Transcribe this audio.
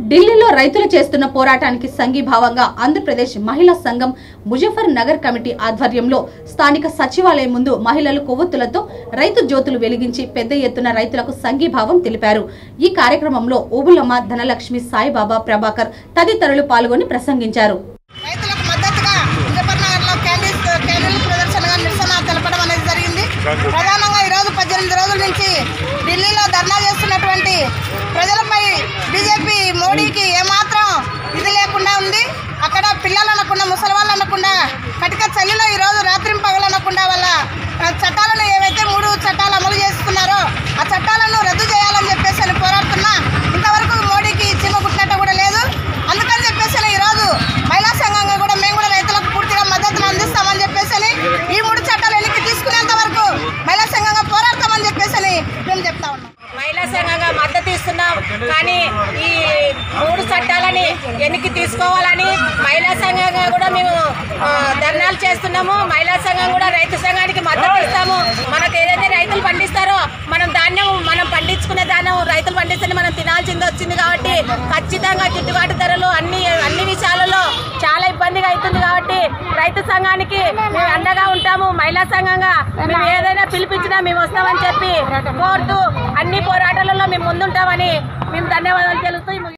ఢిల్లీలో రైతులు చేస్తున్న పోరాటానికి సంఘీభావంగా ఆంధ్రప్రదేశ్ మహిళా సంఘం ముజఫర్ నగర్ కమిటీ ఆధ్వర్యంలో స్థానిక సచివాలయం ముందు మహిళలు కొవ్వొత్తులతో రైతు జ్యోతులు వెలిగించి పెద్ద ఎత్తున రైతులకు సంఘీభావం తెలిపారు ఈ కార్యక్రమంలో ఓబులమ్మ ధనలక్ష్మి సాయిబాబా ప్రభాకర్ తదితరులు పాల్గొని ప్రసంగించారు రైతులకు మద్దతుగా ముజఫర్నగర్లో క్యాండిల్ క్యాండిల్ ప్రదర్శనగా నిరసన తెలపడం అనేది జరిగింది ప్రధానంగా ఈరోజు పద్దెనిమిది రోజుల నుంచి ఢిల్లీలో ధర్నా చేస్తున్నటువంటి ప్రజలపై బీజేపీ మోడీకి ఏమాత్రం ఇది లేకుండా ఉంది అక్కడ పిల్లలు అనకుండా ముసలి వాళ్ళు అనకుండా కటిక చలిలో ఈరోజు రాత్రి పగలు అనకుండా వాళ్ళ ఆ, చట్టాలను ఏవైతే మూడు చట్టాలు అమలు చేస్తున్నారో ఆ చట్టాలను రద్దు చేయాలని చెప్పేసి అని పోరాడుతున్నా ఇంతవరకు మోడీకి చీమ కుట్టినట్టు కూడా లేదు అందుకని చెప్పేసి అని ఈరోజు మహిళా సంఘంగా కూడా మేము కూడా రైతులకు పూర్తిగా మద్దతును అందిస్తామని చెప్పేసి అని ఈ మూడు చట్టాలు వెనక్కి తీసుకునేంత వరకు మహిళా సంఘంగా పోరాడతామని చెప్పేసి అని మేము చెప్తా ఉన్నాం మహిళా సంఘంగా మద్దతు ఇస్తున్నాం కానీ ఈ మూడు చట్టాలని వెనక్కి తీసుకోవాలని మహిళా సంఘంగా కూడా మేము ఆ, ధర్నాలు చేస్తున్నాము మహిళా సంఘం కూడా రైతు సంఘానికి మద్దతు ఇస్తాము మనకు ఏదైతే రైతులు పండిస్తారో మనం ధాన్యం మనం పండించుకునే ధాన్యం రైతులు పండిస్తే మనం తినాల్సింది వచ్చింది కాబట్టి ఖచ్చితంగా గిట్టుబాటు ధరలు అన్ని అన్ని విషయాలలో చాలా ఇబ్బందిగా అవుతుంది కాబట్టి రైతు సంఘానికి మేము అండగా ఉంటాము మహిళా సంఘంగా మేము ఏదైనా పిలిపించినా మేము వస్తామని చెప్పి కోరుతూ అన్ని పోరాటాలలో మేము ముందుంటామని మేము ధన్యవాదాలు తెలుస్తూ